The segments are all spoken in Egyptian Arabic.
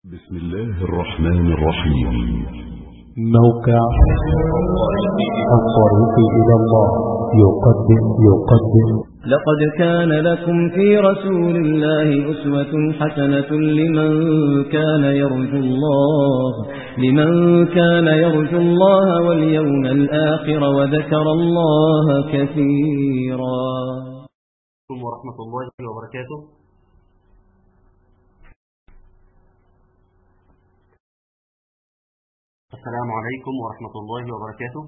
بسم الله الرحمن الرحيم موقع الطريق إلى الله يقدم يقدم لقد كان لكم في رسول الله أسوة حسنة لمن كان يرجو الله لمن كان يرجو الله واليوم الآخر وذكر الله كثيرا ورحمة الله وبركاته السلام عليكم ورحمة الله وبركاته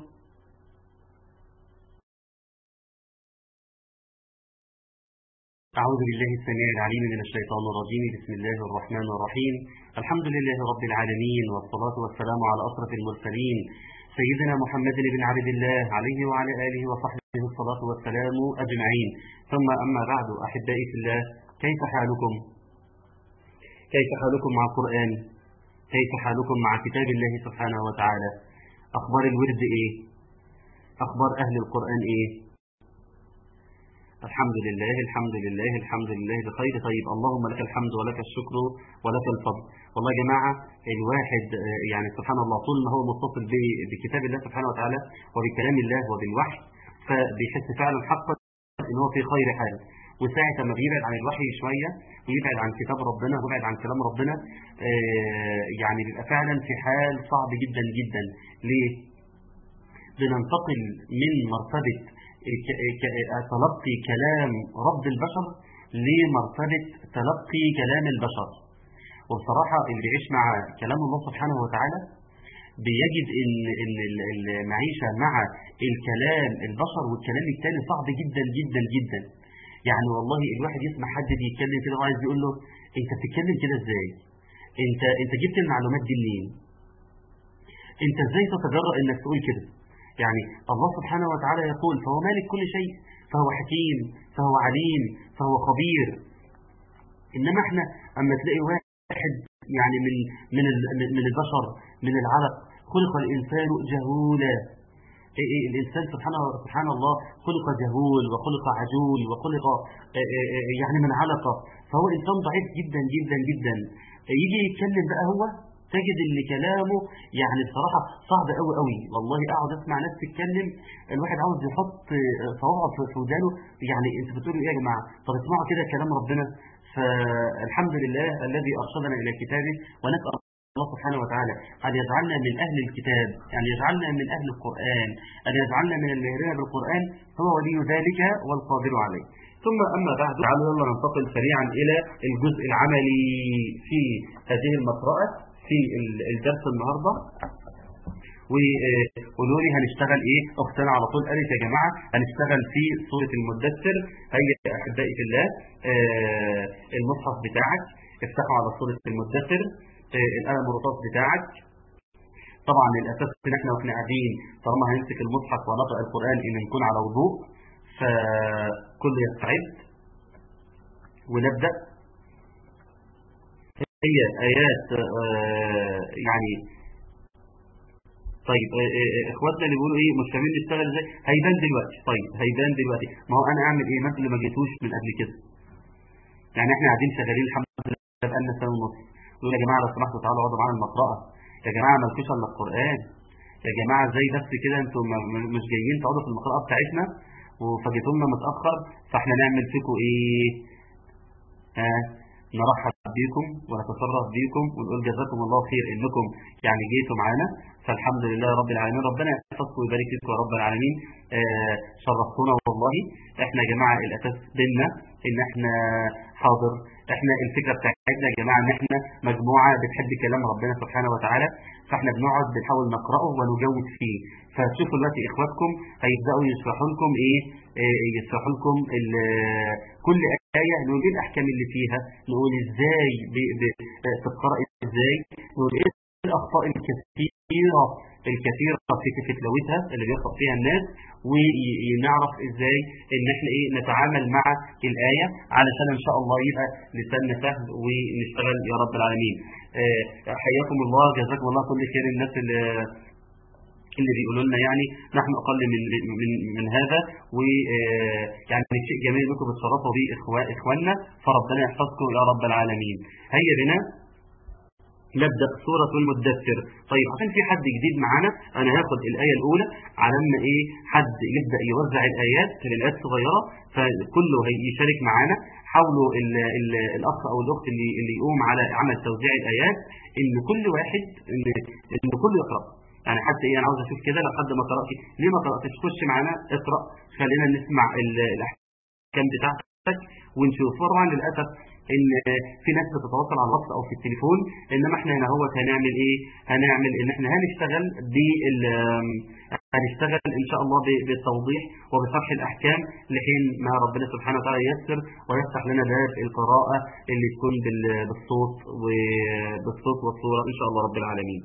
أعوذ بالله السميع العليم من الشيطان الرجيم بسم الله الرحمن الرحيم الحمد لله رب العالمين والصلاة والسلام على أشرف المرسلين سيدنا محمد بن عبد الله عليه وعلى آله وصحبه الصلاة والسلام أجمعين ثم أما بعد أحبائي في الله كيف حالكم كيف حالكم مع القرآن كيف حالكم مع كتاب الله سبحانه وتعالى أخبار الورد إيه أخبار أهل القرآن إيه الحمد لله الحمد لله الحمد لله بخير طيب اللهم لك الحمد ولك الشكر ولك الفضل والله يا جماعة الواحد يعني سبحان الله طول ما هو متصل بكتاب الله سبحانه وتعالى وبكلام الله وبالوحي فبيحس فعلا حقا ان هو في خير حال وساعة ما بيبعد عن الوحي شوية ويبعد عن كتاب ربنا ويبعد عن كلام ربنا يعني بيبقى فعلا في حال صعب جدا جدا ليه؟ بننتقل من مرتبة تلقي كلام رب البشر لمرتبة تلقي كلام البشر وبصراحة اللي بيعيش مع كلام الله سبحانه وتعالى بيجد ان ان المعيشة مع الكلام البشر والكلام التاني صعب جدا جدا جدا يعني والله الواحد يسمع حد بيتكلم كده وعايز يقول له انت بتتكلم كده ازاي انت انت جبت المعلومات دي منين انت ازاي تتجرأ انك تقول كده يعني الله سبحانه وتعالى يقول فهو مالك كل شيء فهو حكيم فهو عليم فهو خبير انما احنا اما تلاقي واحد يعني من من من البشر من العلق خلق الانسان جهولا إيه إيه الإنسان سبحانه سبحان الله خلق جهول وخلق عجول وخلق إيه يعني من علقة فهو إنسان ضعيف جدا جدا جدا يجي يتكلم بقى هو تجد ان كلامه يعني بصراحة صعب قوي قوي والله اقعد اسمع ناس تتكلم الواحد عاوز يحط صوابعه في ودانه يعني انت بتقولوا ايه يا جماعة طب اسمعوا كده كلام ربنا فالحمد لله الذي ارشدنا الى كتابه ونسأل الله سبحانه وتعالى أن يجعلنا من أهل الكتاب أن يجعلنا من أهل القرآن أن يجعلنا من المهرين بالقرآن هو ولي ذلك والقادر عليه ثم أما بعد تعالوا يلا ننتقل سريعا إلى الجزء العملي في هذه المقرأة في الدرس النهاردة وقولوا لي هنشتغل ايه اختنا على طول قالت يا جماعة هنشتغل في سورة المدثر هيا احبائي في الله آه المصحف بتاعك افتحوا على سورة المدثر القلم الرصاص بتاعك طبعا الاساس ان احنا واحنا قاعدين طالما هنمسك المصحف ونقرا القران ان نكون على وضوء فكل يستعد ونبدا هي ايات يعني طيب اخواتنا اللي بيقولوا ايه مش فاهمين نشتغل ازاي هيبان دلوقتي طيب هيبان دلوقتي ما هو انا اعمل ايه مثل ما جيتوش من قبل كده يعني احنا قاعدين شغالين الحمد لله بقالنا سنه ونص يقول يا جماعة لو سمحتوا تعالوا اقعدوا معانا المقرأة يا جماعة مالكوش الا القرآن يا جماعة ازاي بس كده انتم مش جايين تقعدوا في المقرأة بتاعتنا وفاجئتوا لنا متأخر فاحنا نعمل فيكم ايه ها نرحب بيكم ونتصرف بيكم ونقول جزاكم الله خير انكم يعني جيتوا معانا فالحمد لله رب العالمين ربنا يحفظكم ويبارك فيكم يا رب العالمين آه شرفتونا والله احنا يا جماعة الاساس ديننا ان احنا حاضر احنا الفكرة بتاعتنا يا جماعة ان احنا مجموعة بتحب كلام ربنا سبحانه وتعالى فاحنا بنقعد بنحاول نقرأه ونجود فيه فتشوفوا دلوقتي اخواتكم هيبدأوا يشرحوا لكم ايه, ايه يشرحوا لكم كل آية نقول ايه الاحكام اللي فيها نقول ازاي تقرأ ازاي نقول ايه الاخطاء الكثيرة الكثيرة في في تلاوتها اللي بيخطئ فيها الناس ونعرف ازاي ان احنا ايه نتعامل مع الآية علشان ان شاء الله يبقى لساننا سهل ونشتغل يا رب العالمين اه حياكم الله جزاكم الله كل خير الناس اللي اللي بيقولوا لنا يعني نحن اقل من من من هذا ويعني شيء جميل انكم بتشرفوا بيه اخواننا فربنا يحفظكم يا رب العالمين هيا بنا نبدأ سورة المدثر طيب عشان في حد جديد معانا أنا هاخد الآية الأولى على أن إيه حد يبدأ يوزع الآيات الآيات صغيرة فكله هيشارك معانا حاولوا ال ال الأخ أو الأخت اللي, اللي يقوم على عمل توزيع الآيات إن كل واحد إن, إن كله يقرأ يعني حتى إيه أنا عاوز أشوف كده لو حد ما قرأش ليه ما قرأتش خش معانا اقرأ خلينا نسمع الأحكام بتاعتك ونشوف طبعا للأسف ان في ناس بتتواصل على الواتس او في التليفون انما احنا هنا هو هنعمل ايه هنعمل ان احنا هنشتغل بال هنشتغل ان شاء الله بالتوضيح وبشرح الاحكام لحين ما ربنا سبحانه وتعالى ييسر ويفتح لنا باب القراءه اللي تكون بالصوت وبالصوت والصوره ان شاء الله رب العالمين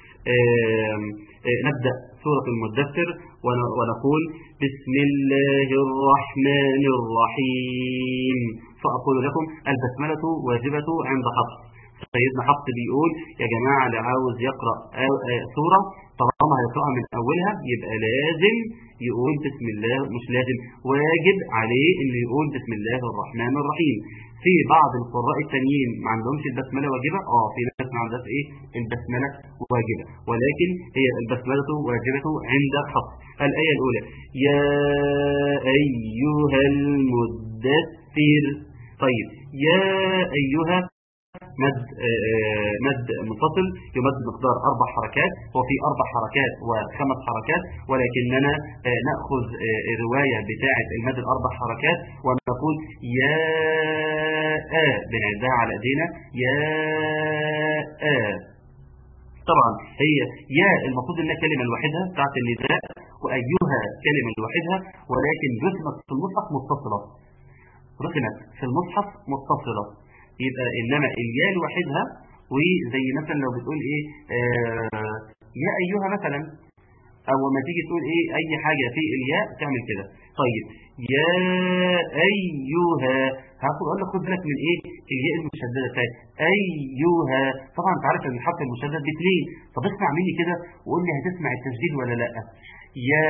نبدأ سورة المدثر ونقول بسم الله الرحمن الرحيم فأقول لكم البسملة واجبة عند حفص سيدنا حفص بيقول يا جماعة اللي عاوز يقرأ سورة طالما هيقرأها من أولها يبقى لازم يقول بسم الله مش لازم واجب عليه انه يقول بسم الله الرحمن الرحيم في بعض القراء التانيين ما عندهمش البسمله واجبه اه في ناس ما عندهاش ايه البسمله واجبه ولكن هي البسمله واجبه عند حفص الايه الاولى يا ايها المدثر طيب يا ايها مد مد منفصل يمد مقدار أربع حركات وفي أربع حركات وخمس حركات ولكننا نأخذ الرواية بتاعة المد الأربع حركات ونقول يا آ بنعدها على ايدينا يا آ طبعا هي يا المفروض انها كلمة لوحدها بتاعت النداء وأيها كلمة لوحدها ولكن رسمت في المصحف متصلة رسمت في المصحف متصلة يبقى إنما الياء لوحدها وزي مثلا لو بتقول إيه آه يا أيها مثلا أو ما تيجي تقول إيه أي حاجة في الياء تعمل كده طيب يا أيها هاخد أقول لك خد بالك من إيه الياء المشددة بتاعت أيها طبعا أنت عارف إن الحرف المشدد باثنين طب اسمع مني كده وقول لي هتسمع التسجيل ولا لأ يا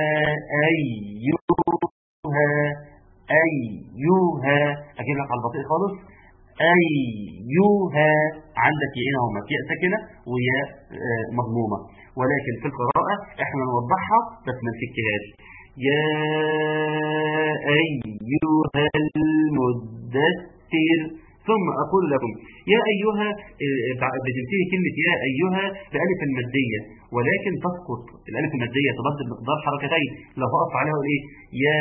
أيها أيها أجيب لك على البطيء خالص أيها عندك ياء هما ياء ساكنة وياء مضمومة ولكن في القراءة احنا نوضحها بس ما نفكهاش يا أيها المدثر ثم أقول لكم يا أيها بتنتهي كلمة يا أيها بألف المادية ولكن تسقط الألف المادية تبدل مقدار حركتين لو أقف عليها أقول إيه يا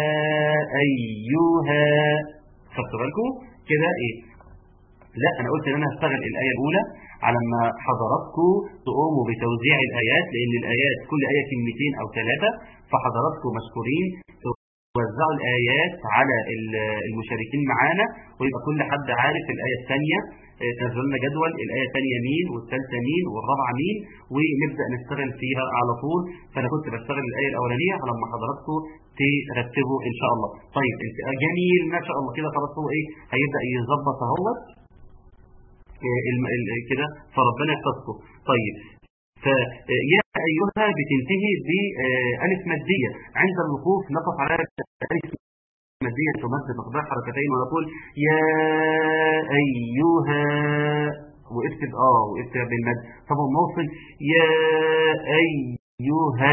أيها خدتوا بالكم كده ايه لا انا قلت ان انا هشتغل الايه الاولى على ما حضراتكم تقوموا بتوزيع الايات لان الايات كل ايه كلمتين او ثلاثه فحضراتكم مشكورين توزعوا الايات على المشاركين معانا ويبقى كل حد عارف الايه الثانيه تنزل لنا جدول الايه الثانيه مين والثالثه مين والرابعه مين ونبدا نشتغل فيها على طول فانا كنت بشتغل الايه الاولانيه على ما حضراتكم ترتبوا ان شاء الله طيب جميل ما شاء الله كده خلاص هو ايه هيبدا يظبط اهوت كده فربنا يحفظكم طيب فيا ايها بتنتهي بالف ماديه عند الوقوف نقف على الف ماديه تمد مقدار حركتين ونقول يا ايها وقفت اه وقفت بالمد طب نوصل يا ايها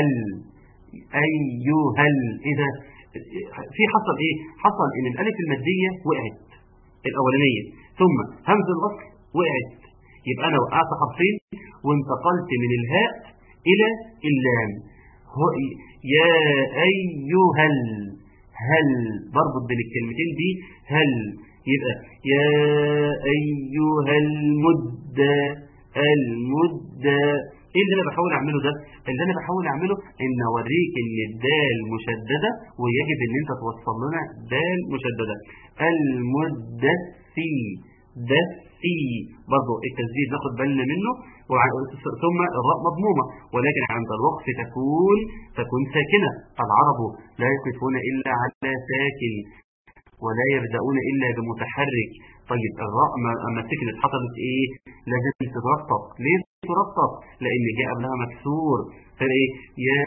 أيها إذا في حصل إيه حصل إن الألف المادية وقعت الأولانية ثم همز الوصل وقعت يبقى أنا وقعت حرفين وانتقلت من الهاء إلى اللام يا أيها هل بربط بين الكلمتين دي هل يبقى يا أيها المد المد ايه اللي انا بحاول اعمله ده اللي انا بحاول اعمله ان اوريك ان الدال مشددة ويجب ان انت توصل لنا دال مشددة المدثي دثي برضه التسديد ناخد بالنا منه ثم الراء مضمومة ولكن عند الوقف تكون تكون ساكنة العرب لا يقفون إلا على ساكن ولا يبدأون إلا بمتحرك طيب الراء أما سكنت حصلت إيه لازم تترطب ليه ترطب لأن جاء قبلها مكسور فإيه يا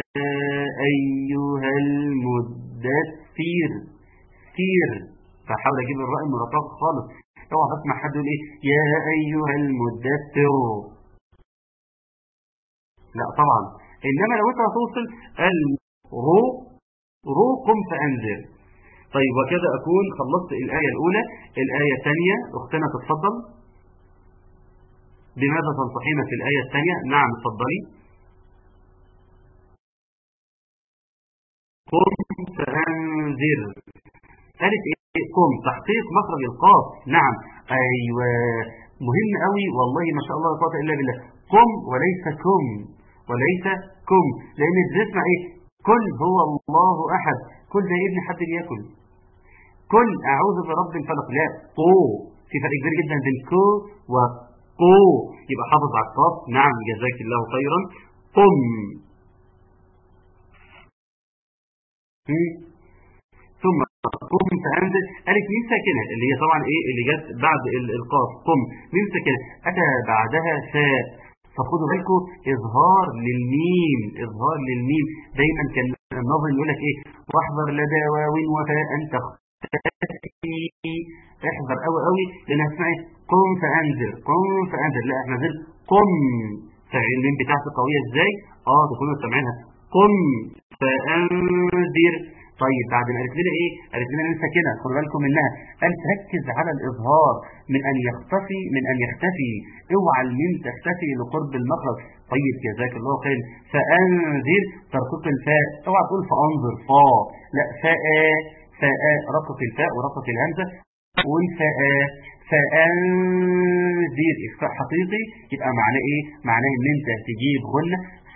أيها المدثر سير فحاول أجيب الراء المرطب خالص اوعى تسمع حد يقول ايه يا ايها المدثر لا طبعا انما لو انت هتوصل الرو رو قم فانذر طيب وكذا اكون خلصت الايه الاولى الايه الثانيه اختنا تتفضل بماذا تنصحين في الايه الثانيه نعم اتفضلي قم فانذر قالت ايه قم تحقيق مخرج القاف نعم ايوه مهم قوي والله ما شاء الله لا قوه الا بالله قم وليس كم وليس كم لان بتسمع ايه كل هو الله احد كل ده يا ابني حد بياكل كل اعوذ برب الفلق لا قو في فرق كبير جدا بين كو وقو يبقى حافظ على القاف نعم جزاك الله خيرا قم ثم قم فأنزل قالت مين ساكنة اللي هي طبعا ايه اللي جت بعد القاف قم مين ساكنة أتى بعدها فاء فخدوا بالكم إظهار للميم إظهار للميم دايما كان النظر يقول لك ايه واحذر لدى واو وفاء تختفي احذر قوي قوي لان هتسمعي قم فانذر قم فانذر لا احنا زل قم فعل الميم بتاعتي قويه ازاي اه تكونوا سامعينها قم فانذر طيب بعد ما قالت لنا ايه قالت لنا ننسى كده خدوا بالكم منها قال تركز على الاظهار من ان يختفي من ان يختفي اوعى الميم تختفي لقرب المخرج طيب جزاك الله خير فانذر ترقيق الفاء اوعى تقول فانظر فا لا فاء فاء رقق الفاء ورقق الهمزه والفاء فانذر اخفاء حقيقي يبقى معناه ايه معناه ان انت تجيب غنه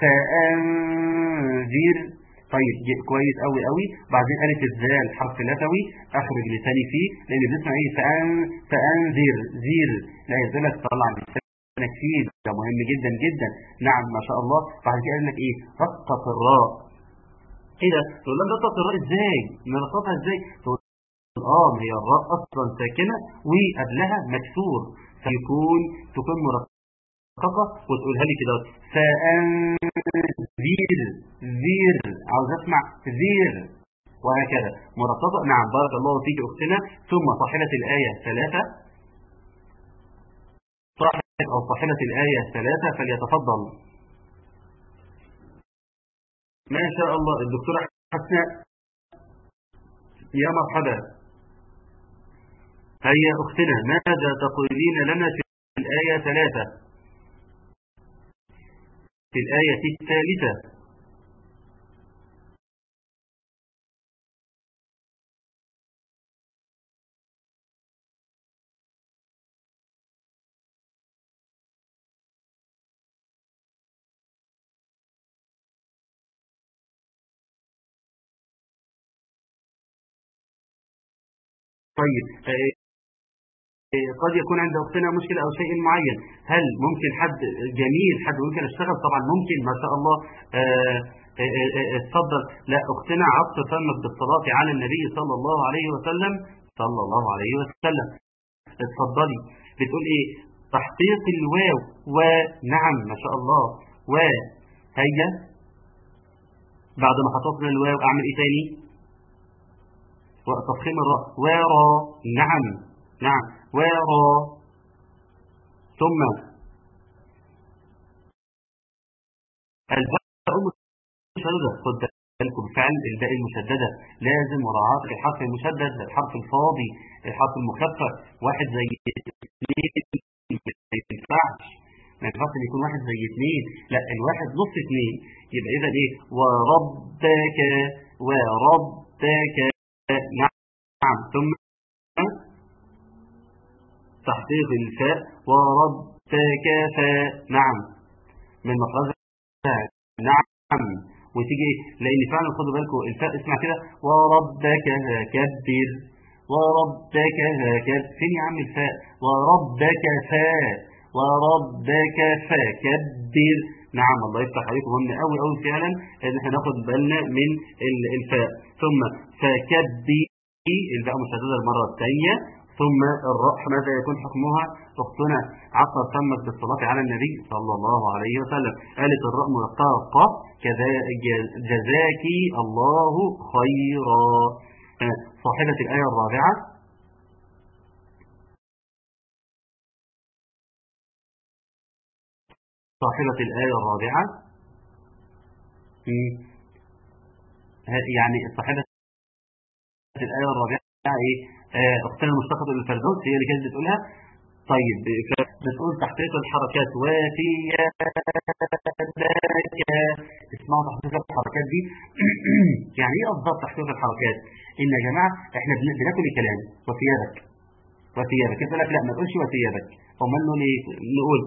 فانذر طيب كويس قوي قوي بعدين قالت الزال حرف لثوي اخرج لساني فيه لان بنسمع ايه فان فانذر زير لا يزالك طلع لسانك فيه ده مهم جدا جدا نعم ما شاء الله بعد كده قال لك ايه رقق الراء ايه ده تقول لهم رقق الراء ازاي نرققها ازاي تقول اه هي الراء اصلا ساكنه وقبلها مكسور فيكون تكون مرققه وتقولها لي كده فانذير ذير عاوز اسمع ذير وهكذا مرققه نعم بارك الله فيك اختنا ثم صاحبه الايه ثلاثه صاحب او صاحبه الايه ثلاثه فليتفضل ما شاء الله الدكتوره حسناء يا مرحبا هيا اختنا ماذا تقولين لنا في الايه ثلاثه في الآية الثالثة طيب قد يكون عند اختنا مشكله او شيء معين هل ممكن حد جميل حد ممكن اشتغل طبعا ممكن ما شاء الله اتفضل لا اختنا عطف فمك بالصلاه على النبي صلى الله عليه وسلم صلى الله عليه وسلم اتفضلي بتقول ايه تحقيق الواو ونعم ما شاء الله و هيا بعد ما حطينا الواو اعمل ايه تاني وتفخيم الراء ورا نعم نعم ورا ثم الباء المشددة خد بالكم فعل الباء المشددة لازم مراعاة الحرف المشدد الحرف الفاضي الحرف المخفف واحد زي اثنين ما ينفعش ما ينفعش ان يكون واحد زي اثنين لا الواحد نص اثنين يبقى اذا ايه وربك وربك نعم ثم تحقيق الفاء وربك فاء نعم من مخرجها نعم وتيجي لان فعلا خدوا بالكم الفاء اسمع كده وربك كبر وربك كبر فين يا عم الفاء وربك فاء وربك فكبر نعم الله يفتح عليكم مهم قوي قوي فعلا ان احنا ناخد بالنا من الفاء ثم فكبر الباء مشدده المره الثانيه ثم الراء ماذا يكون حكمها اختنا عصر تمت بالصلاة على النبي صلى الله عليه وسلم قالت الراء مرققة كذا جزاك الله خيرا صاحبة الآية الرابعة صاحبة الآية الرابعة يعني صاحبة الآية الرابعة إيه آه، أختنا المشتقة الفردوس هي اللي كانت بتقولها طيب بتقول تحقيق الحركات وفي اسمعوا تحقيق الحركات دي يعني ايه افضل تحقيق الحركات ان يا جماعه احنا بناكل الكلام وثيابك وثيابك انت لك لا ما تقولش وثيابك امال نقول ايه نقول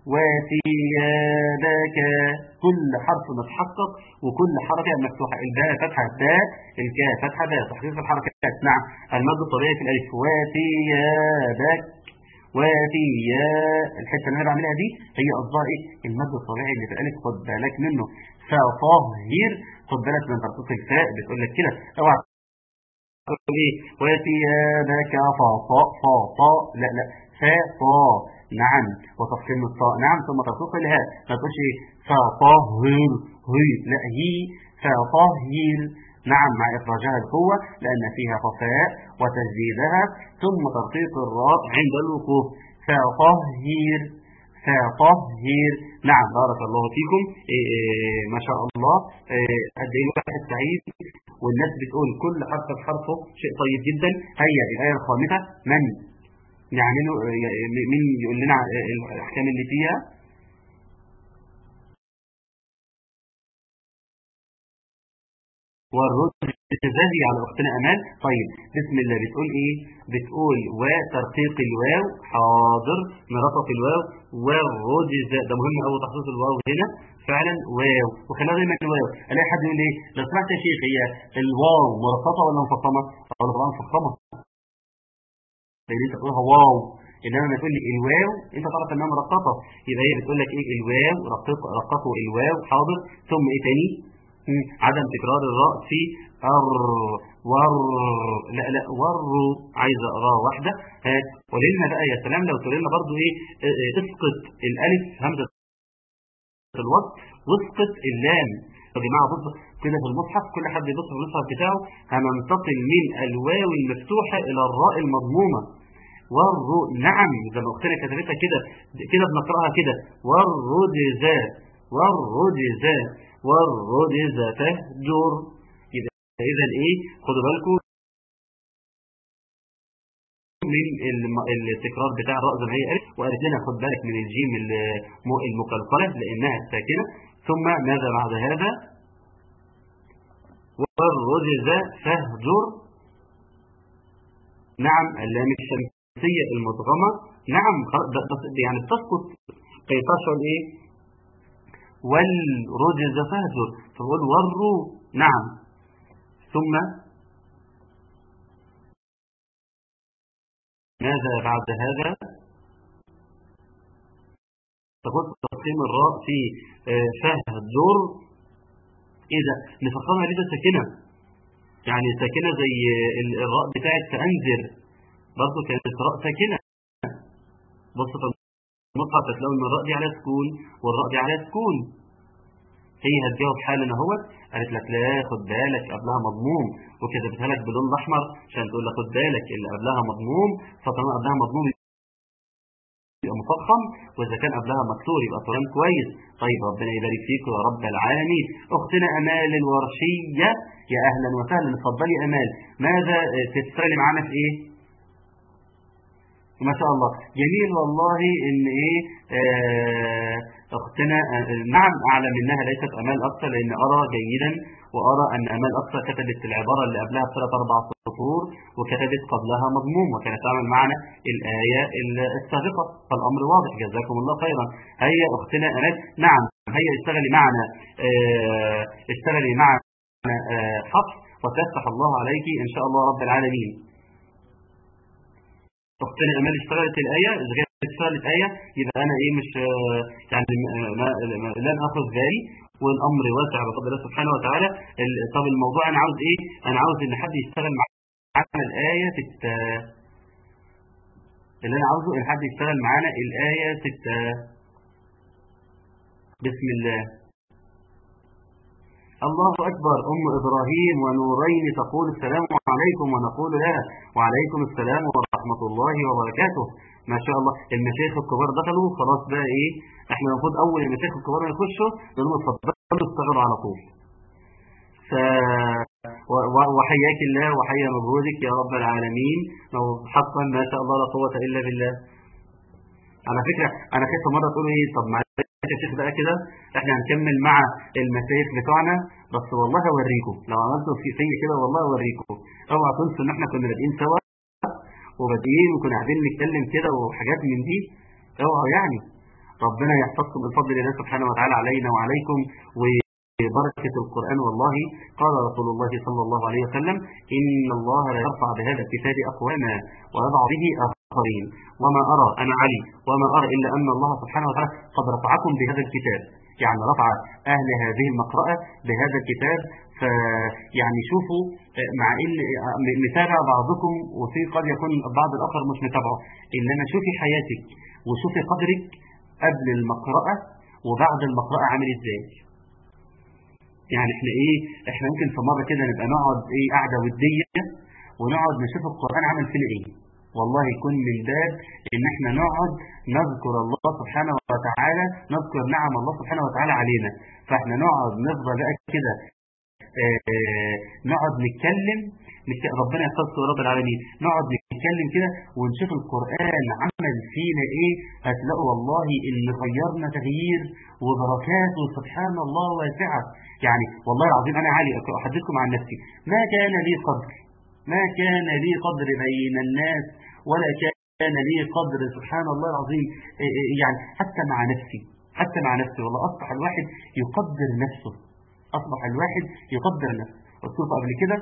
وثيابك كل حرف متحقق وكل حركه مفتوحه الباء فتحه التاء الكاء فتحه باء تحقيق الحركات نعم المد الطبيعي في الالف وثيابك وفي الحته اللي انا بعملها دي هي قصدها ايه المد الطبيعي اللي في الالف خد بالك منه فطهير خد بالك من ترقيق الفاء بتقول لك كده اوعى تقول ايه وثيابك فاطا فاطا لا لا فاطا نعم وتفخيم الطاء نعم ثم ترقيق الهاء ما تقولش ايه فطهر هي لا هي فطهير نعم مع إخراجها القوة لأن فيها خفاء وتجديدها ثم ترقيق الراء عند الوقوف فطهير فطهير نعم بارك الله فيكم إيه إيه ما شاء الله إيه قد ايه الواحد سعيد والناس بتقول كل حرف بحرفه شيء طيب جدا هيا الآية الخامسة من يعني من يقول لنا الأحكام اللي فيها والرجزازي على أختنا أمال طيب بسم الله بتقول إيه بتقول وترقيق الواو حاضر مرقق الواو والرجز ده مهم أول تخصيص الواو هنا فعلا واو وخلينا دايما الواو الاقي حد يقول ايه لو سمعت يا شيخ هي الواو مرققه ولا مفخمه؟ اقول طبعا مفخمه لان انت تقولها واو انما لما تقول لي الواو انت تعرف انها مرققه يبقى هي بتقول لك ايه الواو رقق رققوا الواو حاضر ثم ايه تاني عدم تكرار الراء في ار ور لا لا ور عايزه راء واحده هات قولنا بقى يا سلام لو تقول لنا برضو ايه اسقط الالف همزه الوقت واسقط اللام يا جماعه بص كده في المصحف كل حد يبص في المصحف بتاعه هننتقل من الواو المفتوحه الى الراء المضمومه والرو نعم زي ما اختنا كتبتها كده كده بنقراها كده والرجزا والرجزا والرجز تهجر يبقى اذا ايه خدوا بالكم من التكرار بتاع الراء زي ما هي قالت وقالت لنا خد بالك من الجيم المقلقله لانها ساكنه ثم ماذا بعد هذا والرجز فهجر نعم اللام الشمسيه المدغمه نعم يعني بتسقط كي تشعر ايه والرجز فهجر فقول وروا نعم ثم ماذا بعد هذا تقول تقسيم الراء في فهجر اذا نفخمها لذا ساكنه يعني ساكنه زي الراء بتاعت تنذر برضه كانت راء ساكنه بص المصحف هتلاقوا ان الراء دي على سكون والراء دي على سكون هي هتجاوب حالا اهوت قالت لك لا خد بالك قبلها مضموم وكتبتها لك باللون الاحمر عشان تقول لك خد بالك اللي قبلها مضموم فطالما قبلها مضموم يبقى مفخم واذا كان قبلها مكسور يبقى طالما كويس طيب ربنا يبارك فيك يا رب العالمين اختنا امال الورشيه يا اهلا وسهلا اتفضلي امال ماذا تشتغلي معانا في ايه ما شاء الله جميل والله ان ايه آه اختنا آه نعم اعلم انها ليست امال اكثر لان ارى جيدا وارى ان امال اكثر كتبت العباره اللي قبلها بثلاث اربع سطور وكتبت قبلها مضموم وكانت تعمل معنا الايه السابقه فالامر واضح جزاكم الله خيرا هيا اختنا امال نعم هيا اشتغلي معنا آه اشتغلي معنا حفص وتفتح الله عليك ان شاء الله رب العالمين اختنا امال اشتغلت الايه اذا كانت اشتغلت ايه يبقى انا ايه مش يعني ما لن اخذ بالي والامر واسع بفضل الله سبحانه وتعالى طب الموضوع انا عاوز ايه انا عاوز ان حد يشتغل معانا الايه في الت... اللي انا عاوزه ان حد يشتغل معانا الايه في الت... بسم الله الله أكبر أم إبراهيم ونورين تقول السلام عليكم ونقول لها وعليكم السلام ورحمة ورحمة الله وبركاته ما شاء الله المشايخ الكبار دخلوا خلاص بقى ايه احنا المفروض اول المشايخ الكبار يخشوا لهم اتفضلوا اشتغلوا على طول ف و- و- وحياك الله وحيا مجهودك يا رب العالمين لو حقا ما شاء الله لا قوة الا بالله على فكرة انا خايف مرة تقولوا ايه طب معلش يا شيخ بقى كده احنا هنكمل مع المشايخ بتوعنا بس والله اوريكم لو عملتوا في في كده والله اوريكم اوعى تنسوا ان احنا كنا بادئين سوا وبادئين وكنا قاعدين نتكلم كده وحاجات من دي اوعوا يعني ربنا يحفظكم بفضل الله سبحانه وتعالى علينا وعليكم وبركة القرآن والله قال رسول الله صلى الله عليه وسلم إن الله لا يرفع بهذا الكتاب أقواما ويضع به آخرين وما أرى أنا علي وما أرى إلا أن الله سبحانه وتعالى قد رفعكم بهذا الكتاب يعني رفع أهل هذه المقرأة بهذا الكتاب فيعني شوفوا آه، مع إن آه، م- متابع بعضكم وفي قد يكون بعض الآخر مش متابعه إنما شوفي حياتك وشوفي قدرك قبل المقرأة وبعد المقرأة عامل إزاي يعني احنا ايه احنا ممكن في مرة كده نبقى نقعد ايه قعدة ودية ونقعد نشوف القرآن عمل فينا ايه والله يكون من باب ان احنا نقعد نذكر الله سبحانه وتعالى نذكر نعم الله سبحانه وتعالى علينا فاحنا نقعد نفضل بقى كده آه، نقعد نتكلم نتك- ربنا يحفظكم يا رب العالمين نقعد نتكلم كده ونشوف القرآن عمل فينا ايه هتلاقوا والله ان غيرنا تغيير وبركاته سبحان الله واسعة يعني والله العظيم انا عالي احدثكم عن نفسي ما كان لي قدر ما كان لي قدر بين الناس ولا كان لي قدر سبحان الله العظيم إيه إيه يعني حتى مع نفسي حتى مع نفسي والله اصبح الواحد يقدر نفسه اصبح الواحد يقدر نفسه قلت لكم قبل كده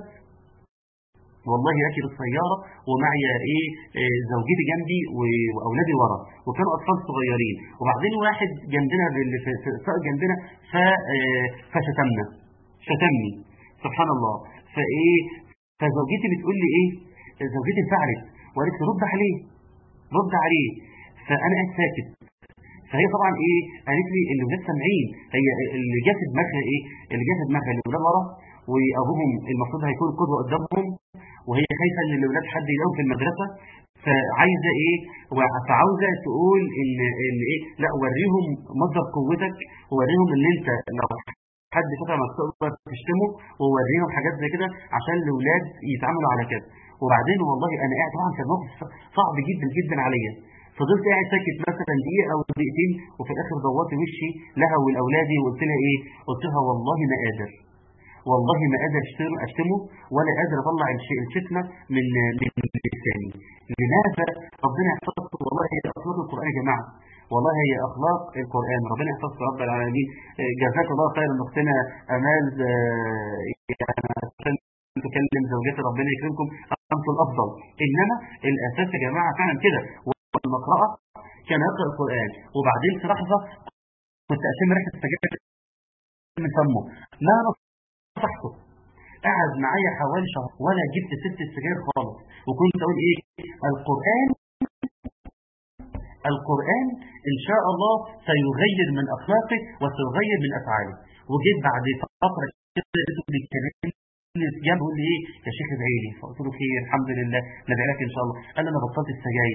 والله راكب السيارة ومعي ايه إيه زوجتي جنبي و- واولادي ورا وكانوا اطفال صغيرين وبعدين واحد جنبنا اللي في في- ساق جنبنا ف آه، فشتمنا شتمني سبحان الله فايه فزوجتي بتقول لي ايه زوجتي انفعلت وقالت لي رد عليه رد عليه فانا قاعد ساكت فهي طبعا ايه قالت لي ان الولاد سامعين هي اللي جه في دماغها ايه اللي جه في دماغها ان الولاد ورا وابوهم المفروض هيكون قدوه قدامهم وهي خايفه ان الاولاد حد يلاقيهم في المدرسه فعايزه ايه وع- فعاوزه تقول ان ان ايه لا وريهم مصدر قوتك ووريهم ان انت لو حد شافها ما تقدر تشتمه ووريهم حاجات زي كده عشان الاولاد يتعاملوا على كده وبعدين والله انا قاعد طبعا كان موقف صعب جدا جدا عليا فضلت قاعد ساكت مثلا دقيقه او دقيقتين وفي الاخر دورت وشي لها ولاولادي وقلت لها ايه قلت لها والله ما قادر والله ما قادر اشتم اشتمه ولا قادر اطلع الش- الشتمه من من لساني لماذا ربنا يحفظكم والله هي اخلاق القران يا جماعه والله هي اخلاق القران ربنا يحفظكم رب العالمين آه، جزاك الله خيرا اختنا امال آه، يعني عشان تكلم زوجتي ربنا يكرمكم انتم الافضل انما الاساس يا جماعه فعلا كده والمقرأة كان يقرأ القرآن وبعدين في لحظة كنت أشم ريحة السجاير من فمه ما نصحته قعد معايا حوالي شهر ولا جبت ست السجاير خالص وكنت أقول إيه القرآن القرآن إن شاء الله سيغير من أخلاقك وسيغير من أفعالك وجيت بعد فترة كده لقيته بيتكلمني جنب يقول لي ايه يا شيخ ادعي لي فقلت له خير الحمد لله ندعي لك ان شاء الله قال لي انا بطلت السجاير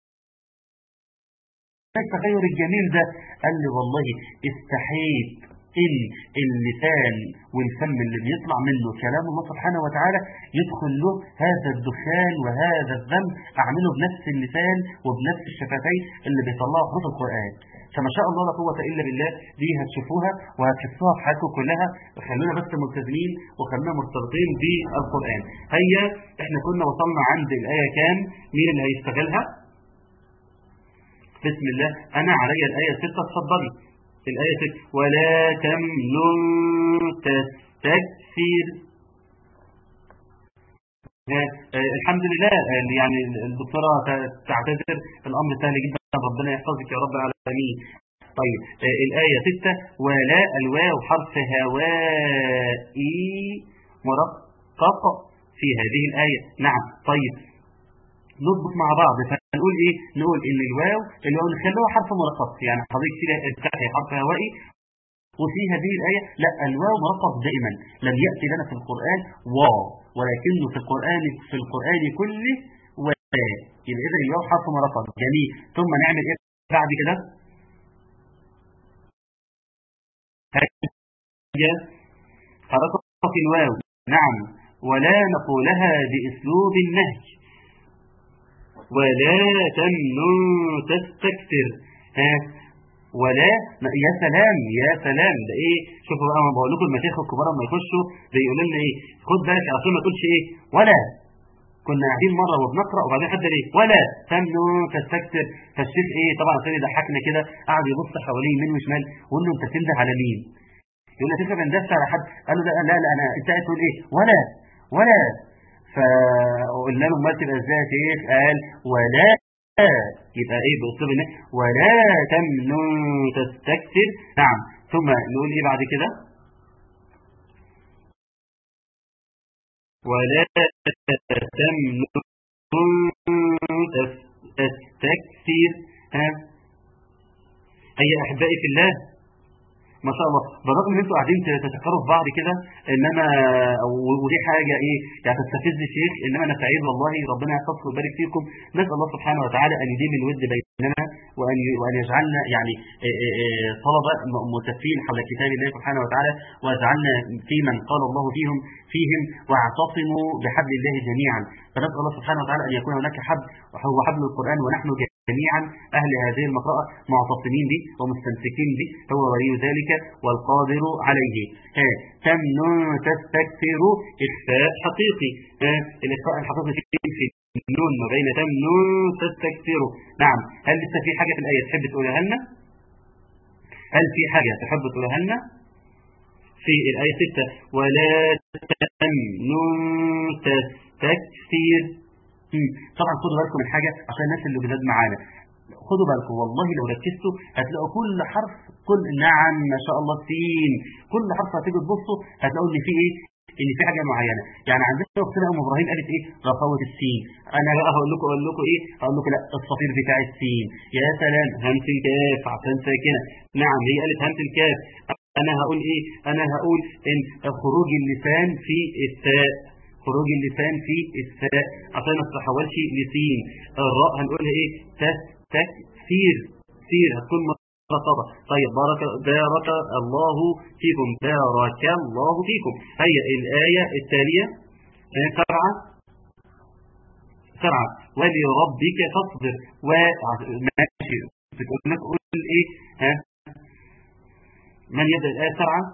ايه التغير الجميل ده قال لي والله استحيت ان اللسان والفم اللي بيطلع منه كلام الله سبحانه وتعالى يدخل له هذا الدخان وهذا الذنب اعمله بنفس اللسان وبنفس الشفتين اللي بيطلعوا حروف القران فما شاء الله لا قوه الا بالله دي هتشوفوها وهتحسوها في حياتكم كلها خلونا بس ملتزمين وخلونا مرتبطين بالقران هيا احنا كنا وصلنا عند الايه كام مين اللي هيشتغلها بسم الله أنا علي الآية 6 اتفضلي الآية 6 ولا تمنن تستكثر آه، آه، الحمد لله آه، يعني الدكتورة ت- تعتذر الأمر سهل جدا ربنا يحفظك يا رب العالمين طيب آه، الآية 6 ولا الواو حرف هوائي مرقق في هذه الآية نعم طيب نضبط مع بعض فنقول ايه نقول ان الواو الواو نخلوها حرف مرقق يعني حضرتك كده افتحي حرف هوائي وفي هذه الآية لا الواو مرقق دائما لم يأتي لنا في القرآن واو ولكنه في القرآن في القرآن كله يبقى إذا الواو حرف مرقم جميل ثم نعمل إيه بعد كده حركة الواو نعم ولا نقولها بأسلوب النهج ولا تمنن تستكثر ها ولا يا سلام يا سلام ده ايه شوفوا بقى ما بقول لكم المشايخ الكبار لما يخشوا بيقولوا لنا ايه خد بالك عشان ما تقولش ايه ولا كنا قاعدين مره وبنقرا وبعدين حد ايه ولا تمنن تستكثر فالشيخ ايه طبعا عشان يضحكنا كده قعد يبص حواليه يمين وشمال وقول له انت بتنده على مين يقول له تفهم بندفع على حد قال له لا لا لا انا انت قاعد تقول ايه ولا ولا فقلنا له امال تبقى ازاي يا شيخ قال ولا يبقى ايه باسلوب الناس ولا تمنن تستكثر نعم ثم نقول ايه بعد كده ولا تمنن تستكثر ها هيا احبائي في الله ما شاء الله بالرغم ان انتوا قاعدين تتفكروا في بعض كده انما ودي حاجه ايه يعني تستفز الشيخ انما انا سعيد والله ربنا يحفظكم ويبارك فيكم نسال الله سبحانه وتعالى ان يديم الود بيننا وان وان يجعلنا يعني طلبه متفين حول كتاب الله سبحانه وتعالى ويجعلنا في من قال الله فيهم فيهم واعتصموا بحبل الله جميعا فنسال الله سبحانه وتعالى ان يكون هناك حبل وهو حبل القران ونحن جميعا أهل هذه المقرأة معتصمين به ومستمسكين به هو ولي ذلك والقادر عليه تمنن تستكثر إخفاء حقيقي الإخفاء الحقيقي في النون ما بين تمنن تستكثر نعم هل لسه في حاجة في الآية تحب تقولها لنا هل في حاجة تحب تقولها لنا في الآية 6 ولا تمنن تستكثر طبعا خدوا بالكم من حاجة عشان الناس اللي جداد معانا خدوا بالكم والله لو ركزتوا هتلاقوا كل حرف كل نعم ما شاء الله سين كل حرف هتيجوا تبصوا هتلاقوا ان في ايه ان في حاجه معينه يعني عندنا اختنا ام ابراهيم قالت ايه رخاوه السين انا بقى هقول لكم اقول لكم ايه هقول لكم لا الصفير بتاع السين يا سلام همس الكاف عشان ساكنه نعم هي قالت همس الكاف انا هقول ايه انا هقول ان خروج اللسان في التاء خروج اللسان في الساء عشان ما تتحولش لسين الراء هنقولها ايه تس تك سير سير هتكون مرتبطة طيب بارك بارك الله فيكم بارك الله فيكم هيا الآية التالية سبعة سبعة ولربك فاصبر و ماشي بتقول لك قول ايه ها من يبدأ الآية سبعة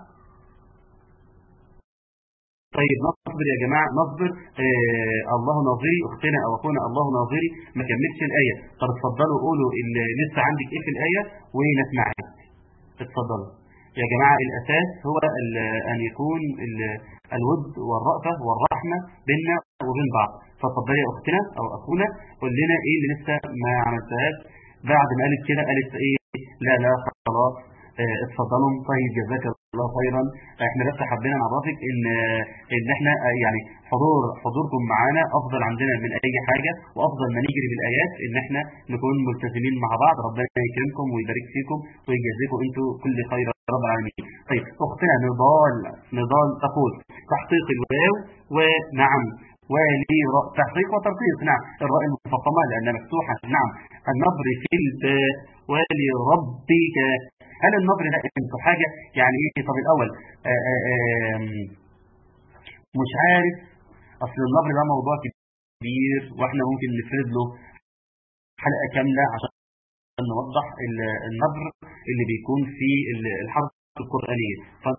طيب نصبر يا جماعة نصبر آه الله ناظري اختنا او اخونا الله ناظري ما كملتش الآية طب اتفضلوا قولوا اللي لسه عندك ايه في الآية ونسمعك اتفضلوا يا جماعة الأساس هو أن يكون الود والرأفة والرحمة بيننا وبين بعض فاتفضلي يا أختنا أو أخونا قول لنا إيه اللي لسه ما عملتهاش بعد ما قالت كده قالت إيه لا لا خلاص اتفضلوا طيب جزاك الله خيرا احنا بس حبينا نعرفك ان ان احنا يعني حضور حضوركم معانا افضل عندنا من اي حاجة وافضل ما نجري بالايات ان احنا نكون ملتزمين مع بعض ربنا يكرمكم ويبارك فيكم ويجازيكم انتم كل خير رب العالمين طيب اختنا نضال نضال تقول تحقيق الواو ونعم ولي تحقيق وترقيق نعم الراء المفخمة لأنها مفتوحة نعم النبر في الباء ولربك هل النبر ده انتوا حاجة يعني ايه طب الأول آآ آآ مش عارف أصل النبر ده موضوع كبير وإحنا ممكن نفرد له حلقة كاملة عشان نوضح النبر اللي بيكون في الحرف القرآنية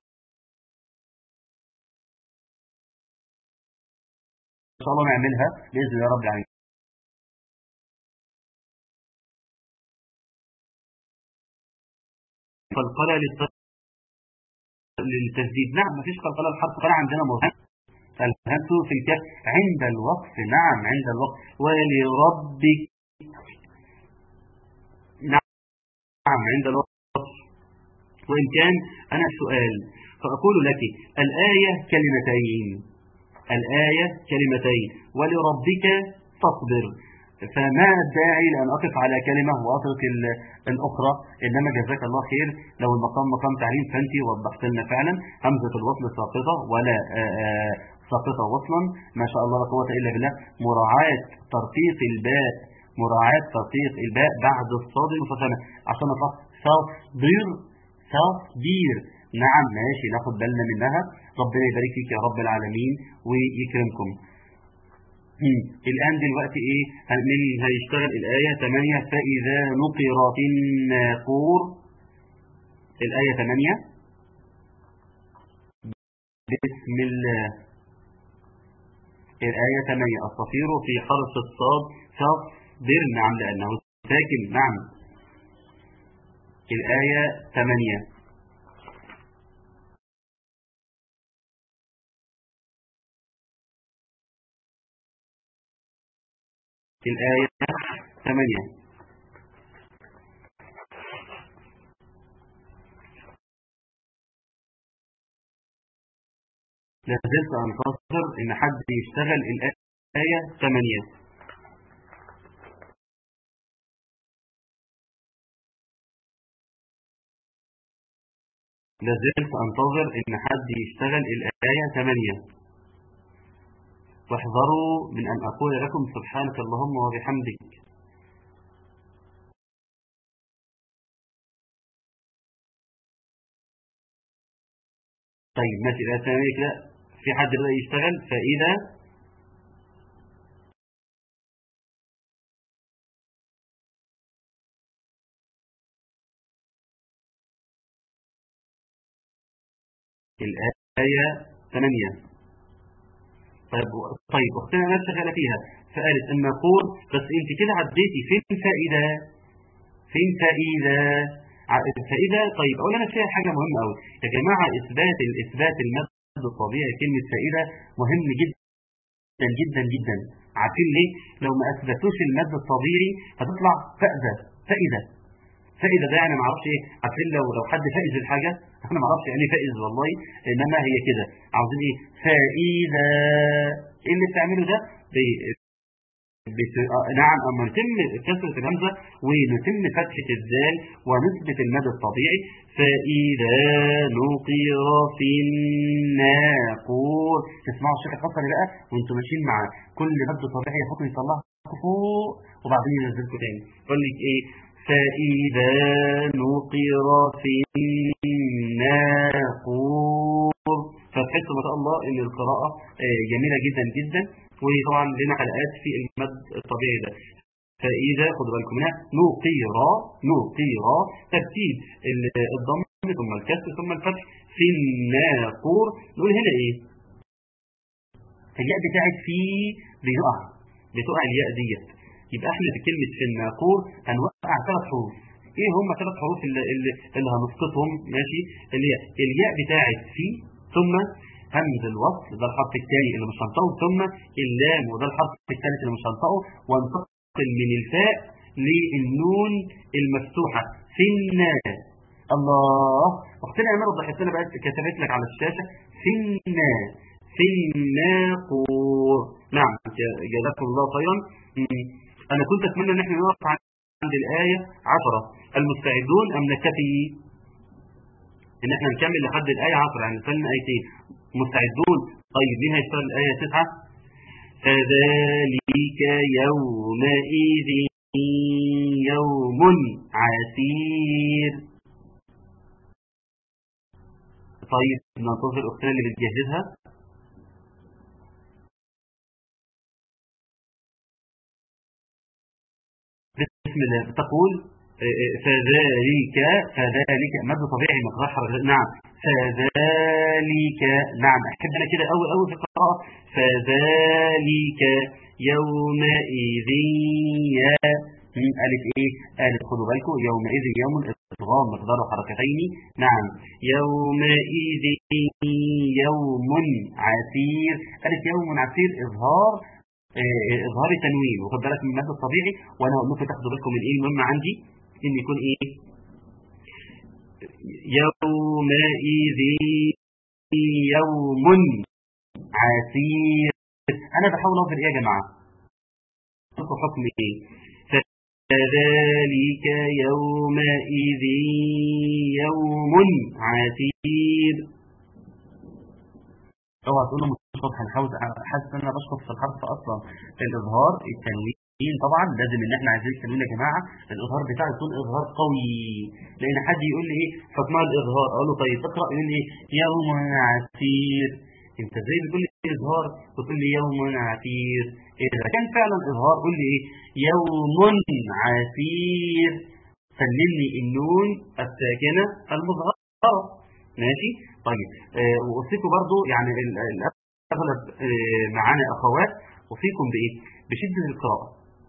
إن شاء الله نعملها بإذن الله رب العالمين قلقلة للتسديد نعم ما فيش قلقلة الحرف قلقلة عندنا مهم الهمس في الكاف عند الوقف نعم عند الوقف ولربك نعم عند الوقف وإن كان أنا السؤال فأقول لك الآية كلمتين الآية كلمتين ولربك فاصبر فما الداعي لأن أقف على كلمة وأترك الأخرى إنما جزاك الله خير لو المقام مقام تعليم فأنت وضحت لنا فعلا همزة الوصل ساقطة ولا ساقطة وصلا ما شاء الله لا قوة إلا بالله مراعاة ترقيق الباء مراعاة ترقيق الباء بعد الصاد المفخمة عشان نطلع صفدير صفدير نعم ماشي ناخد بالنا منها ربنا يبارك فيك يا رب العالمين ويكرمكم مم. الآن دلوقتي إيه من هيشتغل الآية 8 فإذا نقر في الناقور الآية 8 بسم الله الآية 8 الصفير في حرف الصاد صفر نعم لأنه ساكن نعم الآية 8 الآية 8 لازلت أنتظر إن حد يشتغل الآية 8 لازلت أنتظر إن حد يشتغل الآية 8 واحذروا من أن أقول لكم سبحانك اللهم وبحمدك طيب ماشي الآية 8 كده في حد بدأ يشتغل فإذا الآية 8 طيب طيب اختنا ما شغاله فيها فقالت ان نقول بس انت كده عديتي فين فائده فين فائده فائده طيب اولا انا فيها حاجه مهمه قوي يا جماعه اثبات الاثبات المد الطبيعي كلمه فائده مهم جدا جدا جدا عارفين ليه لو ما اثبتوش المد الطبيعي هتطلع فائده فائده فائده ده يعني ما اعرفش ايه عارفين لو لو حد فائز الحاجه انا ما اعرفش يعني فائز والله انما هي كده عاوزين ايه فائده ايه اللي بتعمله ده بي... بت... آه نعم اما نتم كسره الهمزه ونتم فتحه الدال ونثبت المد الطبيعي فاذا نقر في الناقور تسمعوا الشيخ الحصري بقى وانتم ماشيين مع كل مد طبيعي يحط يطلعها فوق وبعدين ينزلكم تاني يقول لك ايه فإذا نقر في الناقور فتحسوا ما شاء الله ان القراءة جميلة جدا جدا وطبعا لنا حلقات في المد الطبيعي ده فإذا خدوا بالكم منها نقير نقير ترتيب الضم ثم الكسر ثم الفتح في الناقور نقول هنا ايه الياء بتاعت في بيقع بتقع الياء ديت يبقى احنا في كلمة في الناقور هنوقع ثلاث حروف ايه هم ثلاث حروف اللي, اللي, اللي هنسقطهم ماشي اللي هي الياء بتاعت في ثم همز الوصل ده الحرف الثاني اللي مش هنطقه ثم اللام وده الحرف الثالث اللي مش هنطقه وانتقل من الفاء للنون المفتوحة في الناس الله اختنا امال وضحت لنا بقى كتبت لك على الشاشة في الناس في الناقور نعم جزاكم الله خيرا أنا كنت أتمنى أن احنا نقف عند الآية عشرة المستعدون أم نكتفي إن احنا نكمل لحد الآية عشرة يعني نسلنا آيتين مستعدون طيب مين هيشتغل الآية تسعة فذلك يومئذ يوم عسير طيب ننتظر أختنا اللي بتجهزها بسم الله تقول فذلك فذلك مد طبيعي مقدار حرف نعم فذلك نعم احب انا كده اول اول في القراءه فذلك يومئذ يا ألف إيه ألف خدوا بالكم يومئذ يوم الإضغام مقدار حركتين نعم يومئذ يوم عسير ألف يوم عسير إظهار إظهار تنوين وخد بالك من المد الطبيعي وأنا هقول لكم تاخدوا بالكم من إيه المهم عندي إن يكون إيه يومئذ يوم عسير أنا بحاول أظهر إيه يا جماعة حكم إيه فذلك يومئذ يوم عسير اوعى تقولوا مش بشطب هنحاول حاسس ان انا بشطب في الحرف اصلا الاظهار التنوين طبعا لازم ان احنا عايزين التنوين يا جماعه الاظهار بتاعه يكون اظهار قوي لان حد يقول لي ايه حكمها الاظهار اقول له طيب اقرا يقول لي ايه يوم عسير انت ازاي بتقول لي اظهار وتقول لي يوم عسير اذا كان فعلا اظهار قول لي ايه يوم عسير سلمني النون الساكنه المظهره ماشي طيب آه واوصيكم برضو يعني اغلب آه معانا اخوات اوصيكم بايه بشده القراءه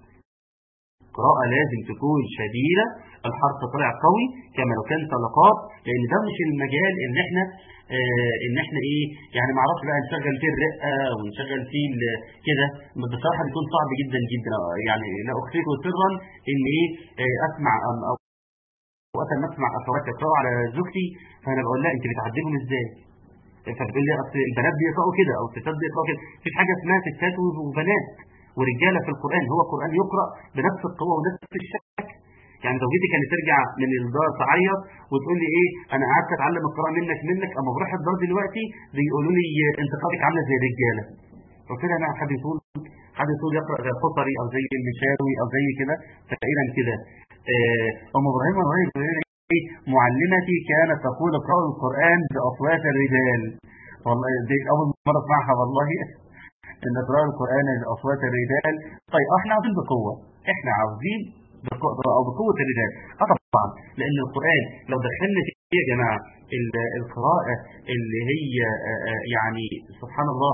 القراءه لازم تكون شديده الحرف طلع قوي كما لو كان طلقات لان ده مش المجال ان احنا آه ان احنا ايه يعني ما اعرفش بقى نشغل فيه الرقه ونشغل فيه كده بصراحه بيكون صعب جدا جدا يعني لا اخفيكم سرا ان ايه آه اسمع او وقت ما اسمع اخوات يقراوا على زوجتي فانا بقول لها انت بتعذبهم ازاي فبتقول لي اصل البنات بيقراوا كده او الستات بيقراوا كده مفيش حاجه اسمها ستات وبنات ورجاله في القران هو القران يقرا بنفس القوه ونفس الشكل يعني زوجتي كانت ترجع من الدار تعيط وتقول لي ايه انا قعدت اتعلم القراءه منك منك اما بروح الدار دلوقتي بيقولوا لي انت قراءتك عامله زي الرجاله قلت لها انا حد يطول حد يطول يقرا زي الخطري او زي المشاوي او زي كده تقريبا كده ام ابراهيم الرهيب معلمتي كانت تقول اقرأوا القرآن بأصوات الرجال والله دي أول مرة أسمعها والله إن اقرأوا القرآن بأصوات الرجال طيب احنا عاوزين بقوة احنا عاوزين بقوة أو بقوة الرجال اه طبعا لأن القرآن لو دخلنا فيه يا جماعة القراءة اللي هي يعني سبحان الله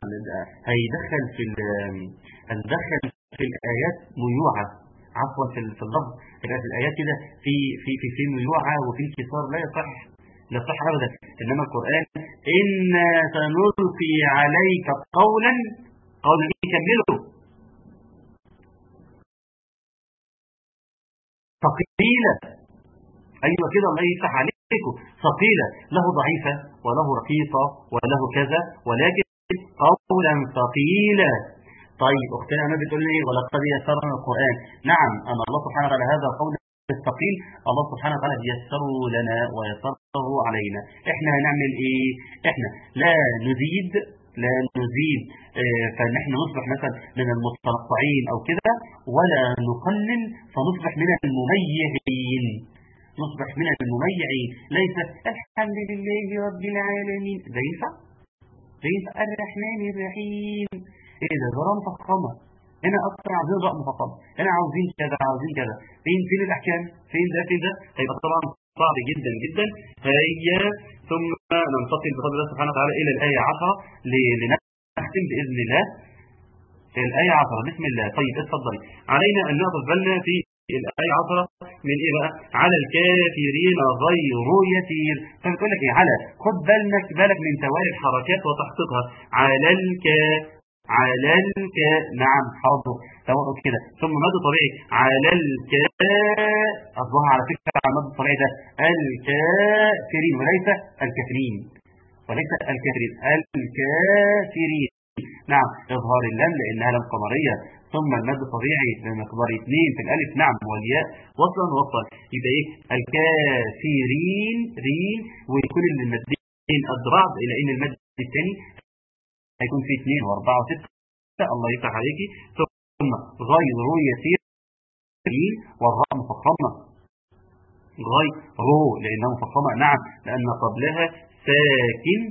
هيدخل في هندخل في الآيات ميوعة عفوا في في اللفظ في الايات كده في في في في ميوعه وفي انكسار لا يصح لا يصح ابدا انما القران انا سنلقي عليك قولا قولا ايه كمله ثقيله ايوه كده الله يفتح عليكم ثقيله له ضعيفه وله رقيقه وله كذا ولكن قولا ثقيلا طيب اختنا ما بتقول لي ولقد يسرنا القران نعم ان الله سبحانه وتعالى هذا قول الثقيل الله سبحانه وتعالى يسره لنا ويسره علينا احنا هنعمل ايه احنا لا نزيد لا نزيد اه فنحن نصبح مثلا من المتنطعين او كده ولا نقلل فنصبح من المميعين نصبح من المميعين ليس الحمد لله رب العالمين ده ينفع ده ينفع الرحمن الرحيم ايه ده ده مفخمه هنا اكتر عاوزين راء مفخمه هنا عاوزين كذا عاوزين كذا فين فين الاحكام فين ده فين ده هيبقى طبعا صعب جدا جدا هي ثم ننتقل بفضل الله سبحانه وتعالى الى الايه 10 لنختم باذن الله الايه 10 بسم الله طيب اتفضلي علينا ان ناخذ بالنا في الآية 10 من إيه بقى؟ على الكافرين غير يسير فبتقول لك إيه على خد بالك بالك من توالي الحركات وتحقيقها على الكا على الكا نعم حاضر توقف كده ثم مد طبيعي على الكا أصبح على فكرة على المد الطبيعي ده الكافرين وليس الكافرين وليس الكافرين الكافرين نعم إظهار اللام لأنها لام قمرية ثم المد الطبيعي بمقدار اثنين في الألف نعم والياء وصلا وصلا يبقى إيه الكافرين رين ويكون المدين قد بعض إلى إن المد الثاني هيكون فيه اثنين واربعة وستة الله يفتح عليكي ثم غير يسير والراء مفخمة غير رو لأنها مفخمة نعم لأن قبلها ساكن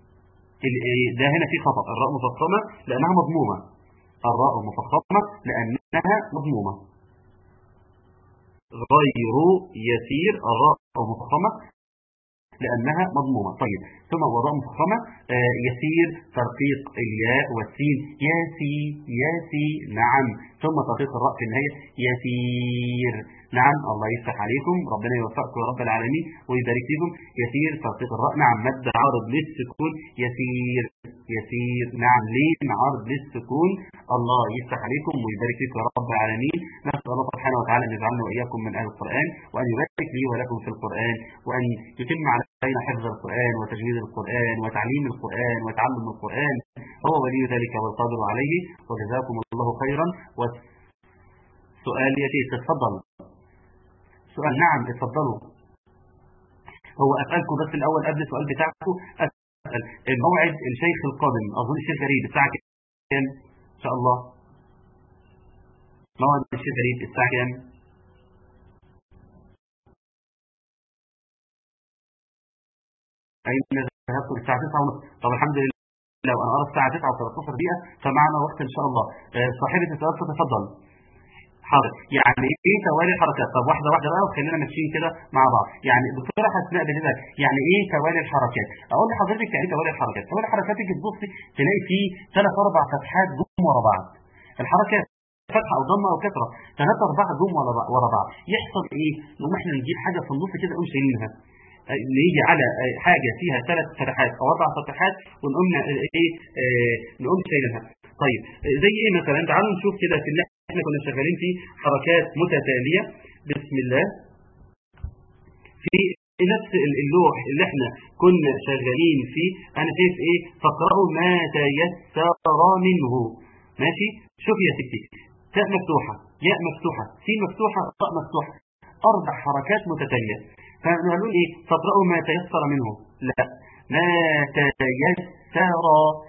ده هنا في خطأ الراء مفخمة لأنها مضمومة الراء مفخمة لأنها مضمومة غير يسير الراء مفخمة لأنها مضمومة طيب ثم وراء مفخمة آه يسير ترقيق الياء والسين ياسي ياسي نعم ثم ترقيق الراء في النهاية يسير نعم الله يفتح عليكم ربنا يوفقكم يا رب العالمين ويبارك فيكم يسير ترقيق الراء نعم مد عارض للسكون يسير يسير نعم لين عارض للسكون الله يفتح عليكم ويبارك فيكم يا رب العالمين نسأل الله سبحانه وتعالى أن يجعلنا وإياكم من أهل القرآن وأن يبارك لي ولكم في القرآن وأن يتم علينا حفظ القرآن وتجويد القرآن وتعليم القرآن وتعلم القرآن هو ولي ذلك والقادر عليه وجزاكم الله خيرا والسؤال يأتي تتفضل سؤال نعم اتفضلوا هو أسألكم بس الأول قبل السؤال بتاعكم اسال الموعد الشيخ القادم اظن الشيخ غريب الساعه كام ان شاء الله موعد الشيخ غريب الساعه كام اين ذهبت الساعه 9:30 طب الحمد لله لو انا ارى الساعه 9 و13 دقيقه فمعنا وقت ان شاء الله آه، صاحبه السؤال تتفضل حاضر يعني ايه توالي الحركات طب واحده واحده بقى وخلينا ماشيين كده مع بعض يعني دكتوره حسناء بالنسبه يعني ايه توالي الحركات اقول لحضرتك يعني ايه توالي الحركات توالي الحركات تيجي تبصي تلاقي فيه ثلاث اربع فتحات جم ورا بعض الحركات فتحه او ضمه او كسره ثلاثه اربعه جم ورا بعض ورا بعض يحصل ايه نقوم احنا نجيب حاجه في النص كده نقوم شايلينها آه، نيجي على آه، حاجه فيها ثلاث فتحات او اربع فتحات ونقوم ن- ايه آه، نقوم شايلينها طيب آه، زي ايه مثلا تعالوا نشوف كده في اللي احنا كنا شغالين فيه حركات متتاليه بسم الله في نفس اللوح اللي احنا كنا شغالين فيه انا شايف ايه فاقرأوا ما تيسر منه ماشي شوف يا ستي تاء مفتوحة ياء مفتوحة سين مفتوحة طاء مفتوحة اربع حركات متتالية فنقول ايه فاقرأوا ما تيسر منه لا ما تيسر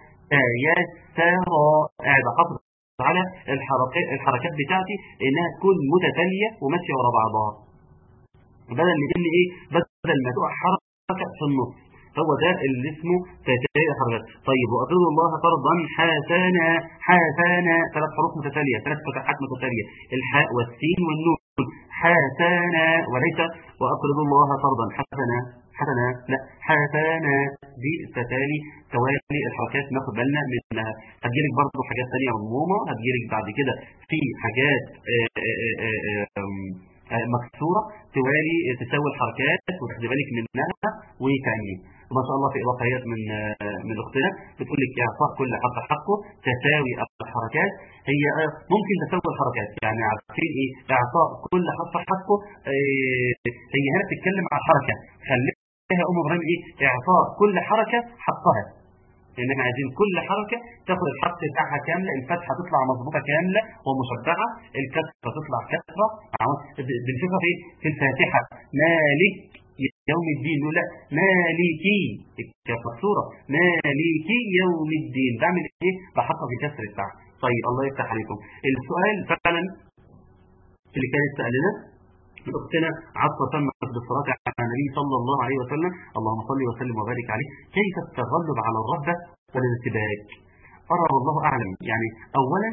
تيسر قاعد احافظ على الحركات الحركات بتاعتي انها تكون متتالية وماشية ورا بعضها بدل ما يقول لي ايه بدل ما تقع حركه في النص هو ده اللي اسمه تتالي حركات طيب واقرضوا الله قرضا حسنا حسنا ثلاث حروف متتاليه ثلاث فتحات متتاليه الحاء والسين والنون حسنا وليس واقرضوا الله قرضا حسنا حسنا لا حسنا دي التتالي توالي الحركات ناخد بالنا منها هتجيلك برضه حاجات ثانيه مضمومه هتجيلك بعد كده في حاجات آه، آه، آه، آه، آم، آه، مكسوره توالي تساوي الحركات وتاخدي بالك منها وتاني وما شاء الله في واقعيات من آه، من اختنا بتقول لك اعطاء كل حرف حقه تساوي الحركات هي آه، ممكن تساوي الحركات يعني عارفين ايه اعطاء كل حرف حقه آه، هي هنا بتتكلم عن حركه خليها ام ابراهيم ايه اعطاء كل حركه حقها لان احنا عايزين كل حركه تاخد الحق بتاعها كامله الفتحه تطلع مظبوطه كامله ومشبعه الكسره تطلع كسره عاوز- ب- بنشوفها في في الفاتحه مالك يوم الدين لا مالكي الكسوره مالكي يوم الدين بعمل ايه بحطها في الكسر بتاعها طيب الله يفتح عليكم السؤال فعلا اللي كانت سالنا اختنا عطفة تمت بالصلاة على النبي صلى الله عليه وسلم اللهم صل وسلم وبارك عليه كيف التغلب على الرهبة والارتباك أرى والله أعلم يعني أولا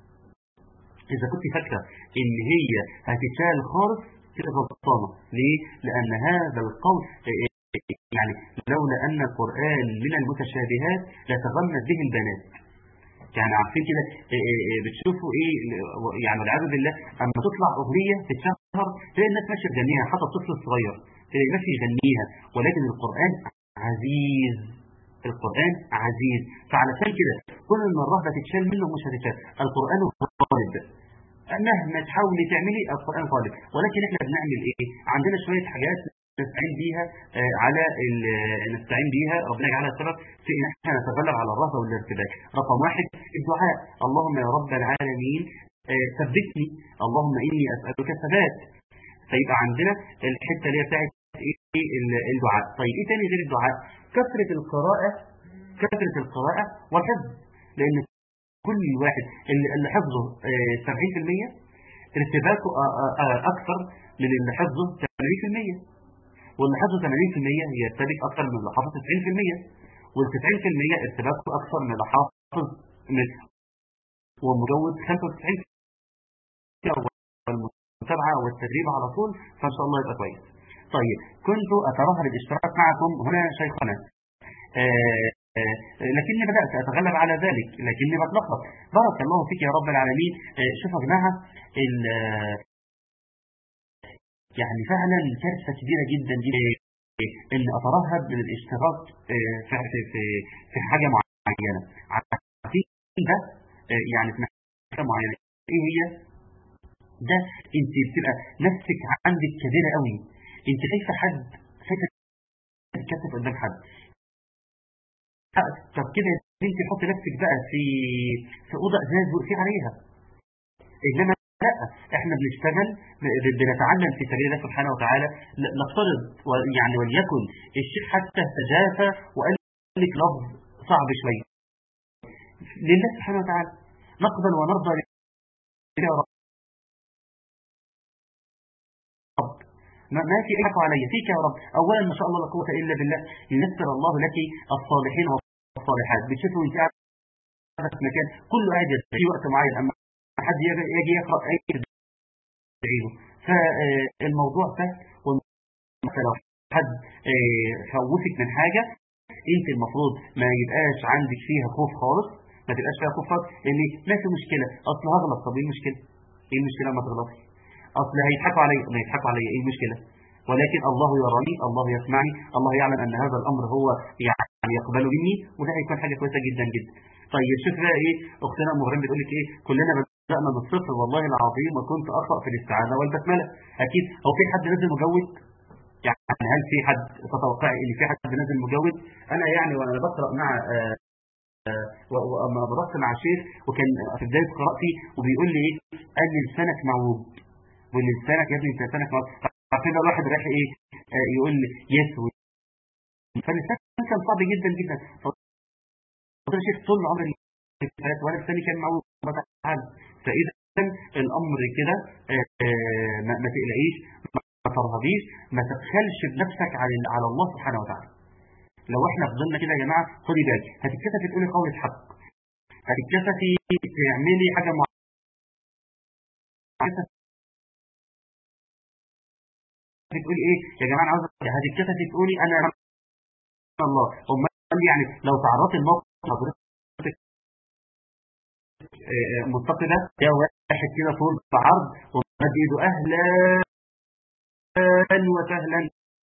إذا كنت فاكرة إن هي هتتشال خالص كده غلطانة ليه؟ لأن هذا القول يعني لولا أن القرآن من المتشابهات لتغمد به البنات يعني عارفين كده إيه إيه إيه بتشوفوا ايه يعني والعياذ بالله اما تطلع اغنيه تتشهر تلاقي الناس ماشيه تغنيها حتى الطفل الصغير تلاقي ماشي يغنيها ولكن القران عزيز القران عزيز فعلشان كده كل ما الرهبه تتشال منه مش هتتشال القران غالب مهما تحاولي تعملي القران غالب ولكن احنا بنعمل ايه عندنا شويه حاجات نستعين بيها آه، على ال- نستعين بيها ربنا يجعلها سبب في ان احنا نتغلب على الرهبه والارتباك رقم واحد الدعاء اللهم يا رب العالمين آه، ثبتني اللهم اني اسالك الثبات فيبقى عندنا الحته اللي هي بتاعت ايه ال- الدعاء طيب ايه تاني غير الدعاء كثره القراءه كثره القراءه والحفظ لان كل واحد اللي اللي حفظه آه، 70% ارتباكه آه، آه، آه، اكثر من اللي حفظه 80% واللي حفظه 80% يرتبك اكثر من اللي حافظ 90% وال 90% ارتباكه اكثر من اللي حافظ من ومجود 95 والمتابعه والتدريب على طول فان شاء الله يبقى كويس. طيب كنت اترهب الاشتراك معكم هنا شيخنا آه، آه، لكني بدأت أتغلب على ذلك لكني بتلخبط بارك الله فيك يا رب العالمين آه، شوفوا يا جماعة ال- آه، يعني فعلا كارثة كبيرة جدا جدا ان اترهب من الاشتراك آه، في في في, في حاجة معينة عارفين ده آه، يعني في حاجة معينة ايه هي ده انت بتبقى نفسك عندك كبيرة قوي انت شايفة حد شايفة تتكتف قدام حد طب كده انت حط نفسك بقى في في اوضه ازاز وقفي عليها انما لا احنا بنشتغل ب- بنتعلم في سبيل الله سبحانه وتعالى ل- نفترض و- يعني وليكن الشيخ حتى تجافى وقال لك لفظ صعب شويه لله سبحانه وتعالى نقبل ونرضى يا رب ما ما في اي علي فيك يا رب اولا ما شاء الله لا قوه الا بالله ييسر الله لك الصالحين والصالحات بتشوفوا انت قاعده في مكان كله قاعد في وقت معين اما حد يجي يجي يقرا اي تعيده فالموضوع سهل لو حد خوفك من حاجه انت المفروض ما يبقاش عندك فيها خوف خالص ما تبقاش فيها خوف خالص لان ما في مشكله اصل هغلط طب ايه المشكله ايه المشكله ما تغلطش اصل هيضحكوا علي ما يضحكوا علي ايه المشكله ولكن الله يراني الله يسمعني الله يعلم ان هذا الامر هو يعني يقبل مني وده هيكون حاجه كويسه جدا جدا طيب شوف بقى ايه اختنا مغرم بتقول لك ايه كلنا بدانا بالصفر والله العظيم وكنت اقرا في الاستعاذه والبسمله اكيد هو في حد نازل مجود يعني هل في حد تتوقع ان في حد نازل مجود انا يعني وانا بقرا مع واما بدرست مع شيخ وكان في بدايه قراءتي وبيقول لي ايه قال لي لسانك معوج ولسانك يا ابني انت لسانك معوج عارفين ده الواحد رايح ايه آه يقول يسوي فاللسان كان صعب جدا جدا فقلت شيخ طول عمري فات وانا لساني كان معوج فاذا الامر كده آه آه ما تقلقيش ما ترهبيش ما تبخلش بنفسك على على الله سبحانه وتعالى لو احنا فضلنا كده يا جماعه خدي بالك هتتكسفي تقولي قول حق هتتكسفي تعملي حاجه معينه بتقولي ايه يا جماعه انا عاوز هتتكسفي تقولي انا الله امال يعني لو تعرضت الموقف حضرتك متصله يا واحد كده طول بعرض ومد ايده اهلا وسهلا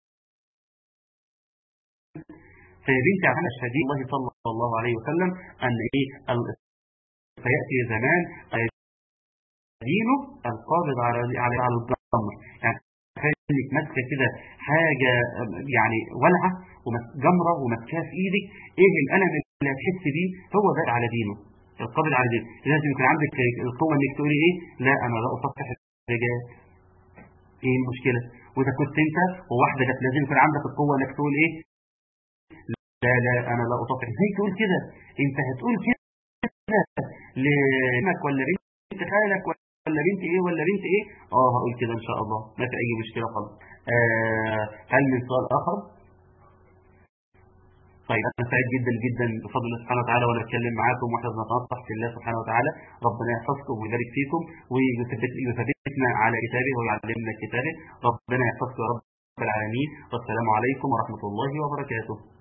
فيا بنتي على الشديد الله صلى الله عليه وسلم ان ايه سياتي زمان دينه القابض على على على الجمر يعني خليك ماسكه كده حاجه يعني ولعه وجمره وماسكاها في ايدك ايه الالم اللي هتحس بيه هو ده على دينه القابض على دينه لازم يكون عندك القوه انك تقولي ايه لا انا لا اصفح الرجال ايه المشكله واذا كنت انت وواحده جت لازم يكون عندك القوه انك تقول ايه لا لا انا لا اطفح ازاي تقول كده انت هتقول كده لامك ولا بنت خالك ولا بنت ايه ولا بنت ايه اه هقول كده ان شاء الله ما في اي مشكله خالص آه هل من سؤال اخر طيب انا سعيد جدا جدا بفضل الله سبحانه وتعالى وانا اتكلم معاكم واحنا بنتنصح في الله سبحانه وتعالى ربنا يحفظكم ويبارك فيكم ويثبتنا على كتابه ويعلمنا كتابه ربنا يحفظكم يا رب العالمين والسلام عليكم ورحمه الله وبركاته